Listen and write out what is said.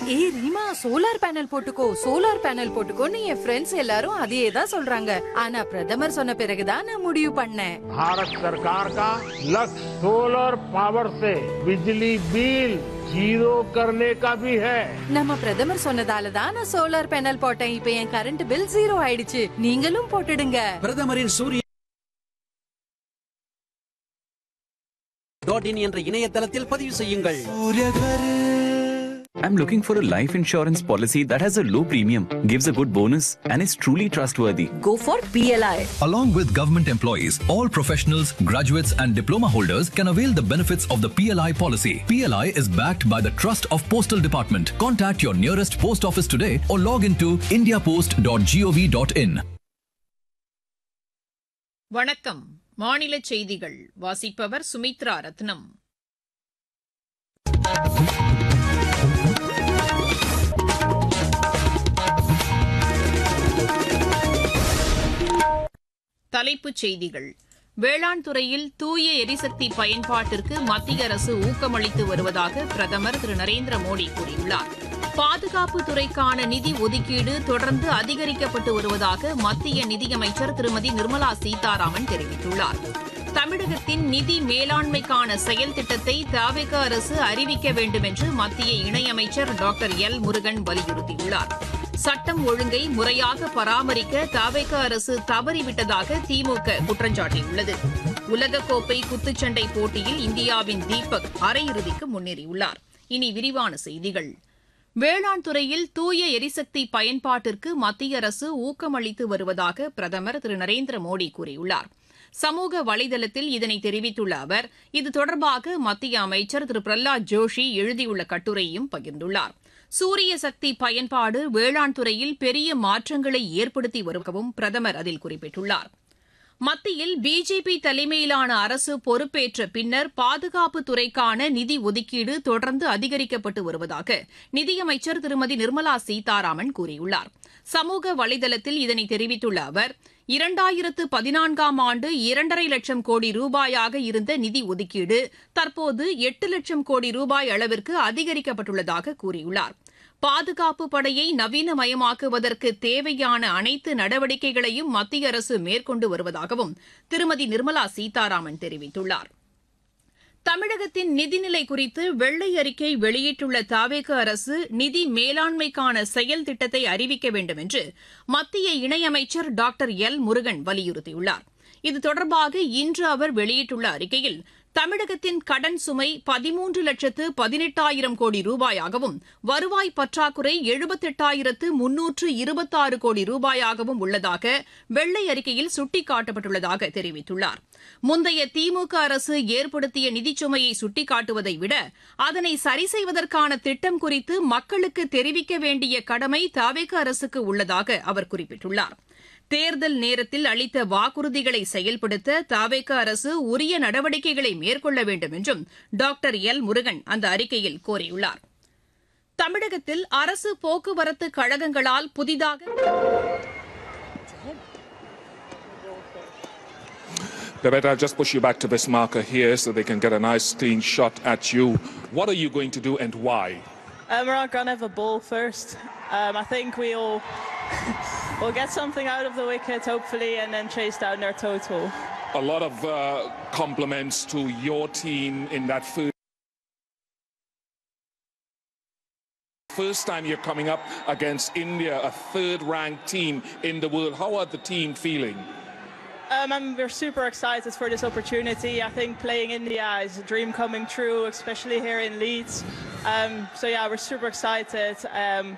ஏய் Reema solar panel போட்டுக்கோ solar panel போட்டுக்கோன்னு என் ஃப்ரெண்ட்ஸ் எல்லாரும் அதையே தான் சொல்றாங்க ஆனா பிரதமர் சொன்ன பிறகுதான் நான் முடிவு பண்ணேன் भारत सरकार का लक्ष्य सोलर पावर से बिजली बिल जीरो करने का भी है நம்ம பிரதமர் சொன்னதால தான் நான் சோலார் பேனல் போட்டேன் இப்ப என் கரண்ட் பில் ஜீரோ ஆயிடுச்சு நீங்களும் போட்டுடுங்க பிரதமரின் சூரிய டாட் இன் என்ற இணையதளத்தில் பதிவு செய்யுங்கள் I'm looking for a life insurance policy that has a low premium, gives a good bonus, and is truly trustworthy. Go for PLI. Along with government employees, all professionals, graduates, and diploma holders can avail the benefits of the PLI policy. PLI is backed by the Trust of Postal Department. Contact your nearest post office today or log into indiapost.gov.in. வணக்கம் மாநில செய்திகள் வாசிப்பவர் சுமித்ரா ரத்னம் தலைப்புச் செய்திகள் வேளாண் துறையில் தூய எரிசக்தி பயன்பாட்டிற்கு மத்திய அரசு ஊக்கமளித்து வருவதாக பிரதமர் திரு நரேந்திர மோடி கூறியுள்ளார் பாதுகாப்பு துறைக்கான நிதி ஒதுக்கீடு தொடர்ந்து அதிகரிக்கப்பட்டு வருவதாக மத்திய நிதியமைச்சர் திருமதி நிர்மலா சீதாராமன் தெரிவித்துள்ளார் தமிழகத்தின் நிதி மேலாண்மைக்கான செயல் திட்டத்தை தாவேக அரசு அறிவிக்க வேண்டும் என்று மத்திய இணையமைச்சர் டாக்டர் எல் முருகன் வலியுறுத்தியுள்ளார் சட்டம் ஒழுங்கை முறையாக பராமரிக்க தாவேக அரசு தவறிவிட்டதாக திமுக குற்றம் சாட்டியுள்ளது உலகக்கோப்பை குத்துச்சண்டை போட்டியில் இந்தியாவின் தீபக் அரையிறுதிக்கு முன்னேறியுள்ளார் இனி விரிவான செய்திகள் வேளாண் துறையில் தூய எரிசக்தி பயன்பாட்டிற்கு மத்திய அரசு ஊக்கமளித்து வருவதாக பிரதமர் திரு நரேந்திர மோடி கூறியுள்ளார் சமூக வலைதளத்தில் இதனை தெரிவித்துள்ள அவர் இது தொடர்பாக மத்திய அமைச்சர் திரு பிரஹ்லாத் ஜோஷி எழுதியுள்ள கட்டுரையும் பகிர்ந்துள்ளார் சூரிய சக்தி பயன்பாடு வேளாண் துறையில் பெரிய மாற்றங்களை ஏற்படுத்தி வருவதாகவும் பிரதமர் அதில் குறிப்பிட்டுள்ளார் மத்தியில் பிஜேபி தலைமையிலான அரசு பொறுப்பேற்ற பின்னர் பாதுகாப்பு துறைக்கான நிதி ஒதுக்கீடு தொடர்ந்து அதிகரிக்கப்பட்டு வருவதாக நிதியமைச்சர் திருமதி நிர்மலா சீதாராமன் கூறியுள்ளார் சமூக வலைதளத்தில் இதனை தெரிவித்துள்ள அவர் இரண்டாயிரத்து பதினான்காம் ஆண்டு இரண்டரை லட்சம் கோடி ரூபாயாக இருந்த நிதி ஒதுக்கீடு தற்போது எட்டு லட்சம் கோடி ரூபாய் அளவிற்கு அதிகரிக்கப்பட்டுள்ளதாக கூறியுள்ளார் பாதுகாப்பு படையை நவீனமயமாக்குவதற்கு தேவையான அனைத்து நடவடிக்கைகளையும் மத்திய அரசு மேற்கொண்டு வருவதாகவும் திருமதி நிர்மலா சீதாராமன் தெரிவித்துள்ளார் தமிழகத்தின் நிதிநிலை குறித்து வெள்ளை அறிக்கை வெளியிட்டுள்ள தாவேக அரசு நிதி மேலாண்மைக்கான செயல் திட்டத்தை அறிவிக்க வேண்டும் என்று மத்திய இணையமைச்சர் டாக்டர் எல் முருகன் வலியுறுத்தியுள்ளார் இது தொடர்பாக இன்று அவர் வெளியிட்டுள்ள அறிக்கையில் தமிழகத்தின் கடன் சுமை பதிமூன்று லட்சத்து பதினெட்டாயிரம் கோடி ரூபாயாகவும் வருவாய் பற்றாக்குறை எழுபத்தெட்டாயிரத்து முன்னூற்று இருபத்தாறு கோடி ரூபாயாகவும் உள்ளதாக வெள்ளை அறிக்கையில் சுட்டிக்காட்டப்பட்டுள்ளதாக தெரிவித்துள்ளார் முந்தைய திமுக அரசு ஏற்படுத்திய நிதிச்சுமையை சுட்டிக்காட்டுவதை விட அதனை சரி செய்வதற்கான திட்டம் குறித்து மக்களுக்கு தெரிவிக்க வேண்டிய கடமை தாவேக அரசுக்கு உள்ளதாக அவர் குறிப்பிட்டுள்ளார் தேர்தல் நேரத்தில் அளித்த வாக்குறுதிகளை செயல்படுத்த தாவேக அரசு உரிய நடவடிக்கைகளை மேற்கொள்ள வேண்டும் என்றும் டாக்டர் எல் முருகன் அந்த அறிக்கையில் கோரியுள்ளார் தமிழகத்தில் அரசு போக்குவரத்து கழகங்களால் புதிதாக Babette, I'll just push you back to this marker here so they can get a nice clean shot at you. What are you going to do and why? Um, we're not going to have a ball first. Um, I think we'll we'll get something out of the wicket, hopefully, and then chase down their total. A lot of uh, compliments to your team in that first. First time you're coming up against India, a third ranked team in the world. How are the team feeling? Um, and we're super excited for this opportunity. I think playing India is a dream coming true, especially here in Leeds. Um, so yeah, we're super excited. Um,